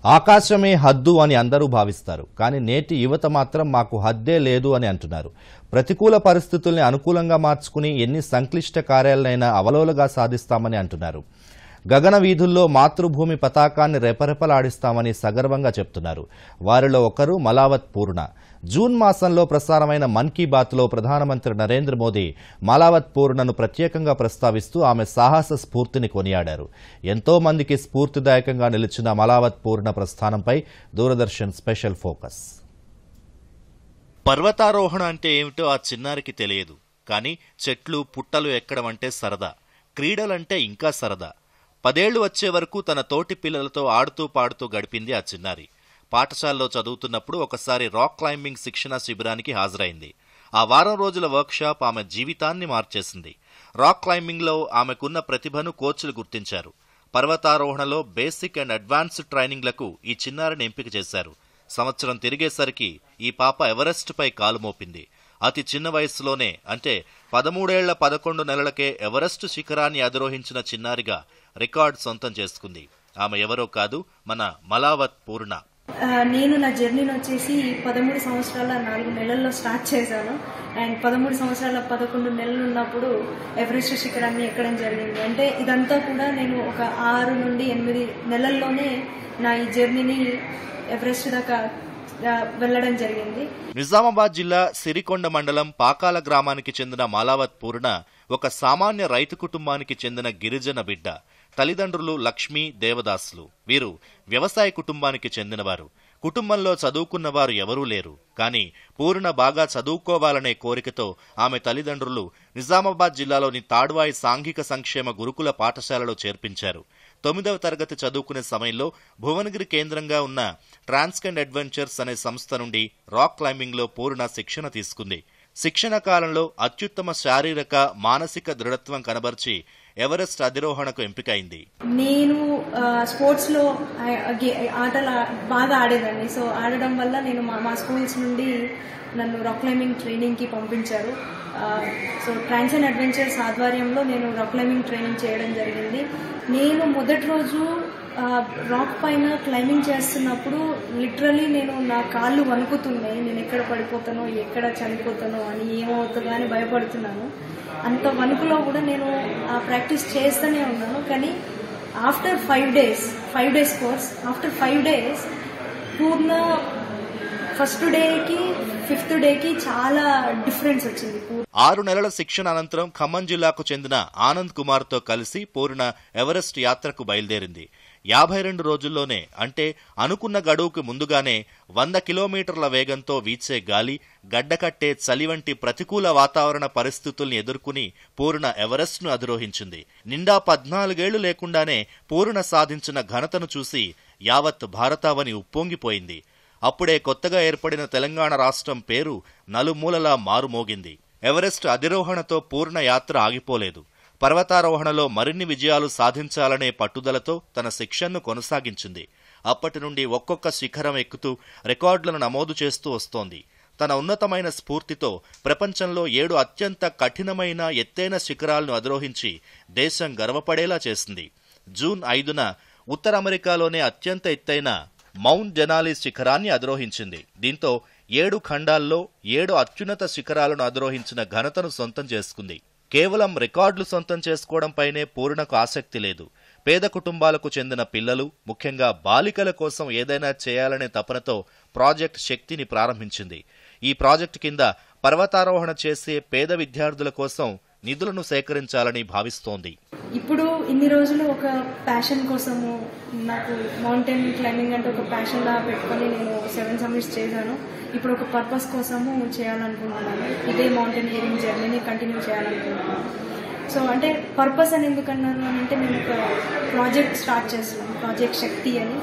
ఆకాశమే హద్దు అని అందరూ భావిస్తారు కానీ నేటి యువత మాత్రం మాకు హద్దే లేదు అని అంటున్నారు ప్రతికూల పరిస్థితుల్ని అనుకూలంగా మార్చుకుని ఎన్ని సంక్లిష్ట కార్యాలనైనా అవలోలగా సాధిస్తామని అంటున్నారు గగన వీధుల్లో మాతృభూమి పతాకాన్ని రెపరెపలాడిస్తామని సగర్వంగా చెప్తున్నారు వారిలో ఒకరు మలావత్ పూర్ణ జూన్ మాసంలో ప్రసారమైన మన్ కీ బాత్లో ప్రధానమంత్రి నరేంద్ర మోదీ మలావత్ పూర్ణను ప్రత్యేకంగా ప్రస్తావిస్తూ ఆమె సాహస స్ఫూర్తిని కొనియాడారు ఎంతో మందికి స్ఫూర్తిదాయకంగా నిలిచిన మలావత్ పూర్ణ ప్రస్థానంపై దూరదర్శన్ స్పెషల్ ఫోకస్ పర్వతారోహణ అంటే ఏమిటో ఆ చిన్నారికి తెలియదు కానీ చెట్లు పుట్టలు ఎక్కడం అంటే సరదా క్రీడలంటే ఇంకా సరదా పదేళ్లు వచ్చే వరకు తన తోటి పిల్లలతో ఆడుతూ పాడుతూ గడిపింది ఆ చిన్నారి పాఠశాలలో చదువుతున్నప్పుడు ఒకసారి రాక్ క్లైంబింగ్ శిక్షణ శిబిరానికి హాజరైంది ఆ వారం రోజుల వర్క్షాప్ ఆమె జీవితాన్ని మార్చేసింది రాక్ క్లైంబింగ్లో ఆమెకున్న ప్రతిభను కోచ్లు గుర్తించారు పర్వతారోహణలో బేసిక్ అండ్ అడ్వాన్స్డ్ ట్రైనింగ్లకు ఈ చిన్నారిని ఎంపిక చేశారు సంవత్సరం తిరిగేసరికి ఈ పాప ఎవరెస్ట్పై కాలు మోపింది అతి చిన్న వయస్సులోనే అంటే పదమూడేళ్ల పదకొండు నెలలకే ఎవరెస్ట్ శిఖరాన్ని అధిరోహించిన చిన్నారిగా రికార్డ్ సొంతం చేసుకుంది ఆమె ఎవరో కాదు మన మలావత్ పూర్ణ ఆ, నేను నా జర్నీని వచ్చేసి పదమూడు సంవత్సరాల నాలుగు నెలల్లో స్టార్ట్ చేశాను అండ్ పదమూడు సంవత్సరాల పదకొండు నెలలు ఉన్నప్పుడు ఎవరెస్ట్ శిఖరాన్ని ఎక్కడం జరిగింది అంటే ఇదంతా కూడా నేను ఒక ఆరు నుండి ఎనిమిది నెలల్లోనే నా ఈ జర్నీని ఎవరెస్ట్ దాకా ఆ, వెళ్ళడం జరిగింది నిజామాబాద్ జిల్లా సిరికొండ మండలం పాకాల గ్రామానికి చెందిన మాలావత్ పూర్ణ ఒక సామాన్య రైతు కుటుంబానికి చెందిన గిరిజన బిడ్డ తల్లిదండ్రులు లక్ష్మి దేవదాసులు వీరు వ్యవసాయ కుటుంబానికి చెందినవారు కుటుంబంలో చదువుకున్న వారు ఎవరూ లేరు కానీ పూర్ణ బాగా చదువుకోవాలనే కోరికతో ఆమె తల్లిదండ్రులు నిజామాబాద్ జిల్లాలోని తాడ్వాయి సాంఘిక సంక్షేమ గురుకుల పాఠశాలలో చేర్పించారు తొమ్మిదవ తరగతి చదువుకునే సమయంలో భువనగిరి కేంద్రంగా ఉన్న ట్రాన్స్కెండ్ అడ్వెంచర్స్ అనే సంస్థ నుండి రాక్ క్లైంబింగ్లో పూర్ణ శిక్షణ తీసుకుంది శిక్షణ కాలంలో అత్యుత్తమ శారీరక మానసిక దృఢత్వం కనబర్చి ఎవరెస్ట్ అధిరోహణకు ఎంపికైంది నేను ఆ, స్పోర్ట్స్లో ఆ- గే- ఆటలు ఆ- బాగా ఆడేదాన్ని సో ఆడడం వల్ల నేను మా మా స్కూల్స్ నుండి నన్ను రాక్ క్లైంబింగ్ ట్రైనింగ్కి పంపించారు ఆ, సో ట్రాన్స్ అండ్ అడ్వెంచర్స్ ఆధ్వర్యంలో నేను రాక్ క్లైంబింగ్ ట్రైనింగ్ చేయడం జరిగింది నేను మొదటి రోజు ఆ, రాక్ పైన క్లైంబింగ్ చేస్తున్నప్పుడు లిటరలీ నేను నా కాళ్ళు వణుకుతున్నాయి నేను ఎక్కడ పడిపోతానో ఎక్కడ చనిపోతానో అని ఏమవుతుందో అని భయపడుతున్నాను అంత వణుకులో కూడా నేను ఆ ప్రాక్టీస్ చేస్తూనే ఉన్నాను కానీ after five days five days course after five days Purna first డేకి ఫిఫ్త్ డేకి చాలా డిఫరెన్స్ వచ్చింది పూర్ణ ఆరు నెలల శిక్షణ అనంతరం ఖమ్మం జిల్లాకు చెందిన ఆనంద్ కుమార్తో కలిసి పూర్ణ ఎవరెస్ట్ యాత్రకు బయలుదేరింది యాభై రెండు రోజుల్లోనే అంటే అనుకున్న గడువుకు ముందుగానే వంద కిలోమీటర్ల వేగంతో వీచే గాలి గడ్డకట్టే చలి వంటి ప్రతికూల వాతావరణ పరిస్థితుల్ని ఎదుర్కొని పూర్ణ ఎవరెస్ట్ను అధిరోహించింది నిండా పద్నాలుగేళ్లు లేకుండానే పూర్ణ సాధించిన ఘనతను చూసి యావత్ భారతావని ఉప్పొంగిపోయింది అప్పుడే కొత్తగా ఏర్పడిన తెలంగాణ రాష్ట్రం పేరు నలుమూలలా మారుమోగింది ఎవరెస్ట్ అధిరోహణతో పూర్ణ యాత్ర ఆగిపోలేదు పర్వతారోహణలో మరిన్ని విజయాలు సాధించాలనే పట్టుదలతో తన శిక్షణను కొనసాగించింది అప్పటి నుండి ఒక్కొక్క శిఖరం ఎక్కుతూ రికార్డులను నమోదు చేస్తూ వస్తోంది తన ఉన్నతమైన స్ఫూర్తితో ప్రపంచంలో ఏడు అత్యంత కఠినమైన ఎత్తైన శిఖరాలను అధిరోహించి దేశం గర్వపడేలా చేసింది జూన్ ఐదున ఉత్తర అమెరికాలోనే అత్యంత ఎత్తైన మౌంట్ జనాలి శిఖరాన్ని అధిరోహించింది దీంతో ఏడు ఖండాల్లో ఏడు అత్యున్నత శిఖరాలను అధిరోహించిన ఘనతను సొంతం చేసుకుంది కేవలం రికార్డులు సొంతం చేసుకోవడంపైనే పూర్ణకు ఆసక్తి లేదు పేద కుటుంబాలకు చెందిన పిల్లలు ముఖ్యంగా బాలికల కోసం ఏదైనా చేయాలనే తపనతో ప్రాజెక్ట్ శక్తిని ప్రారంభించింది ఈ ప్రాజెక్టు కింద పర్వతారోహణ చేసే పేద విద్యార్థుల కోసం నిధులను సేకరించాలని భావిస్తోంది ఇప్పుడు ఇన్ని రోజులు ఒక ప్యాషన్ కోసము నాకు మౌంటైన్ క్లైంబింగ్ అంటే ఒక ప్యాషన్ లా పెట్టుకొని నేను సెవెన్ సమిట్స్ చేశాను ఇప్పుడు ఒక పర్పస్ కోసము చేయాలనుకుంటున్నాను ఇదే మౌంటైనీరింగ్ జర్నీని కంటిన్యూ చేయాలనుకుంటున్నాను సో అంటే పర్పస్ అని ఎందుకన్నాను అని అంటే నేను ఒక ప్రాజెక్ట్ స్టార్ట్ చేస్తున్నాను ప్రాజెక్ట్ శక్తి అని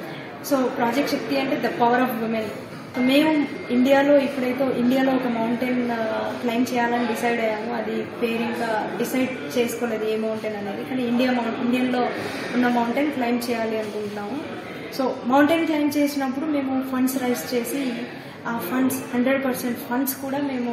సో ప్రాజెక్ట్ శక్తి అంటే ద పవర్ ఆఫ్ ఉమెన్ మేము ఇండియాలో ఇప్పుడైతే ఇండియాలో ఒక మౌంటైన్ క్లైమ్ చేయాలని డిసైడ్ అయ్యాము అది పేరు ఇంకా డిసైడ్ చేసుకోలేదు ఏ మౌంటైన్ అనేది కానీ ఇండియా మౌంట్ ఇండియన్లో ఉన్న మౌంటైన్ క్లైమ్ చేయాలి అనుకుంటున్నాము సో మౌంటైన్ క్లైమ్ చేసినప్పుడు మేము ఫండ్స్ రైజ్ చేసి ఆ ఫండ్స్ హండ్రెడ్ పర్సెంట్ ఫండ్స్ కూడా మేము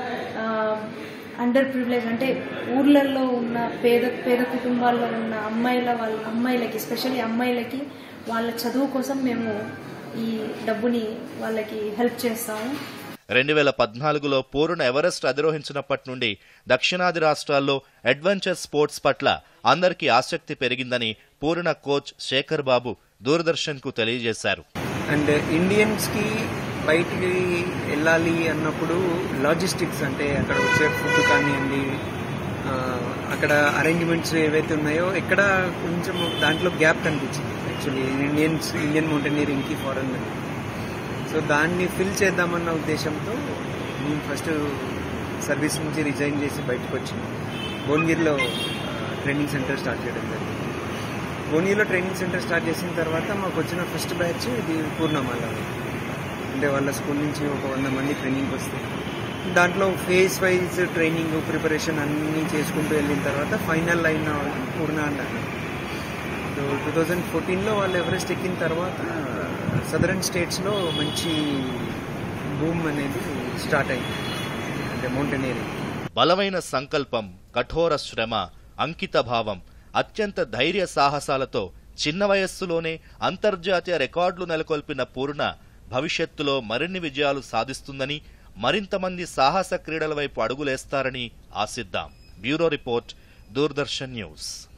అండర్ ప్రివిలేజ్ అంటే ఊర్లలో ఉన్న పేద పేద కుటుంబాల్లో ఉన్న అమ్మాయిల వాళ్ళ అమ్మాయిలకి స్పెషల్లీ అమ్మాయిలకి వాళ్ళ చదువు కోసం మేము ఈ డబ్బుని వాళ్ళకి హెల్ప్ చేస్తాము రెండు వేల పద్నాలుగులో పూర్ణ ఎవరెస్ట్ అధిరోహించినప్పటి నుండి దక్షిణాది రాష్ట్రాల్లో అడ్వెంచర్ స్పోర్ట్స్ పట్ల అందరికీ ఆసక్తి పెరిగిందని పూర్ణ కోచ్ శేఖర్ బాబు దూరదర్శన్ కు తెలియజేశారు అండ్ ఇండియన్స్కి బయటికి వెళ్ళాలి అన్నప్పుడు లాజిస్టిక్స్ అంటే అక్కడ వచ్చే ఫుడ్ కానివ్వండి ఆ, అక్కడ అరేంజ్మెంట్స్ ఏవైతే ఉన్నాయో ఎక్కడ కొంచెం దాంట్లో గ్యాప్ కనిపించింది యాక్చువల్లీ ఇండియన్స్ ఇండియన్ మౌంటైనీరింగ్కి ఫారెన్ సో దాన్ని ఫిల్ చేద్దామన్న ఉద్దేశంతో నేను ఫస్ట్ సర్వీస్ నుంచి రిజైన్ చేసి బయటకు వచ్చి భువనగిరిలో ట్రైనింగ్ సెంటర్ స్టార్ట్ చేయడం జరిగింది భువనగిరిలో ట్రైనింగ్ సెంటర్ స్టార్ట్ చేసిన తర్వాత మాకు వచ్చిన ఫస్ట్ బ్యాచ్ ఇది పూర్ణమాల అంటే వాళ్ళ స్కూల్ నుంచి ఒక వంద మంది ట్రైనింగ్ వస్తాయి దాంట్లో ఫేజ్ వైజ్ ట్రైనింగ్ ప్రిపరేషన్ అన్నీ చేసుకుంటూ వెళ్ళిన తర్వాత ఫైనల్ అయిన వాళ్ళు పూర్ణ అంటారు సో టూ థౌజండ్ ఫోర్టీన్లో వాళ్ళు ఎవరెస్ట్ ఎక్కిన తర్వాత సదరన్ స్టేట్స్లో మంచి భూమ్ అనేది స్టార్ట్ అయింది అంటే మౌంటైనీరింగ్ బలమైన సంకల్పం కఠోర శ్రమ అంకిత భావం అత్యంత ధైర్య సాహసాలతో చిన్న వయస్సులోనే అంతర్జాతీయ రికార్డులు నెలకొల్పిన పూర్ణ భవిష్యత్తులో మరిన్ని విజయాలు సాధిస్తుందని మరింత మంది సాహస క్రీడల వైపు అడుగులేస్తారని ఆశిద్దాం బ్యూరో రిపోర్ట్ దూరదర్శన్ న్యూస్